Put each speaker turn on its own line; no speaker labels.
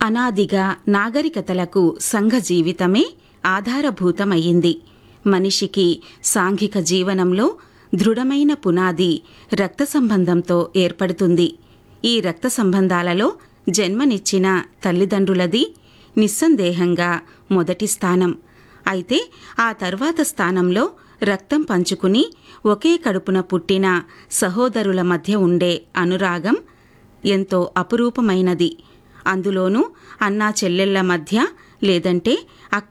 అనాదిగా నాగరికతలకు సంఘ జీవితమే ఆధారభూతమయ్యింది మనిషికి సాంఘిక జీవనంలో దృఢమైన పునాది రక్త సంబంధంతో ఏర్పడుతుంది ఈ రక్త సంబంధాలలో జన్మనిచ్చిన తల్లిదండ్రులది నిస్సందేహంగా మొదటి స్థానం అయితే ఆ తర్వాత స్థానంలో రక్తం పంచుకుని ఒకే కడుపున పుట్టిన సహోదరుల మధ్య ఉండే అనురాగం ఎంతో అపురూపమైనది అందులోనూ అన్నా చెల్లెళ్ల మధ్య లేదంటే